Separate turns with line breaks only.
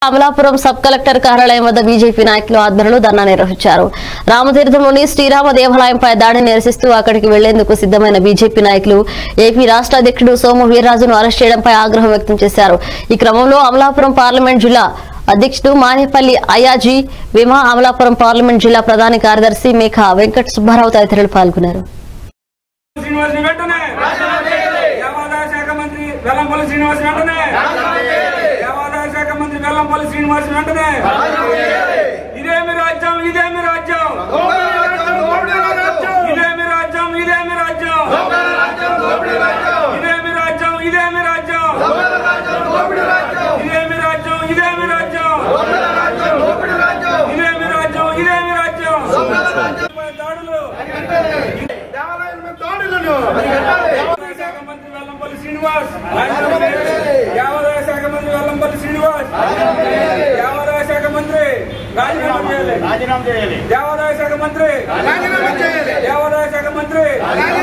Amalapuram sub collector కార్యాలయం వద్ద BJP నాయకులు ఆధ్వర్యంలో ధర్నా నిర్వహించారు రామతీర్థంలోని శ్రీరామ దేవాలయంపై దాడిని నిరసిస్తూ అక్కడికి వెళ్లేందుకు సిద్దమైన బీజేపీ నాయకులు ఏపీ రాష్ట్ర అధ్యక్షుడు సోము వీర్రాజును అరెస్ట్ చేయడంపై ఆగ్రహం వ్యక్తం చేశారు ఈ క్రమంలో అమలాపురం పార్లమెంట్ జిల్లా అధ్యక్షుడు మానేపల్లి అయాజీ విమా అమలాపురం పార్లమెంట్ జిల్లా ప్రధాన కార్యదర్శి మేఘ వెంకట సుబ్బారావు తదితరులు పాల్గొన్నారు
శ్రీనివాస్ వెంటనే దేవాదాయ శాఖ మంత్రి వెల్లంపల్లి శ్రీనివాస్ వెంటనే దేవాదాయ శాఖ మంత్రి వెల్లంపల్లి శ్రీనివాస్ వెంటనే ఇదేమి రాజ్యం ఇదేమి రాజ్యం ఇదేమి రాజ్యం ఇదేమి రాజ్యం ఇదేమి రాజ్యం ఇదేమి రాజ్యం ఇదేమి రాజ్యం ఇదేమి రాజ్యం ఇదేమి రాజ్యం ఇదేమి రాజ్యం దాడులు
దేవాలయం మీద దాడులను
దేవాదాయ శాఖ మంత్రి వెల్లంపల్లి శ్రీనివాస్ దేవాదాయ శాఖ మంత్రి వెల్లంపల్లి శ్రీనివాస్ దేవాదాయ శాఖ మంత్రి రాజీనామా చేయాలి
రాజీనామా చేయాలి
దేవాదాయ శాఖ మంత్రి
రాజీనామా చేయాలి
దేవాదాయ శాఖ మంత్రి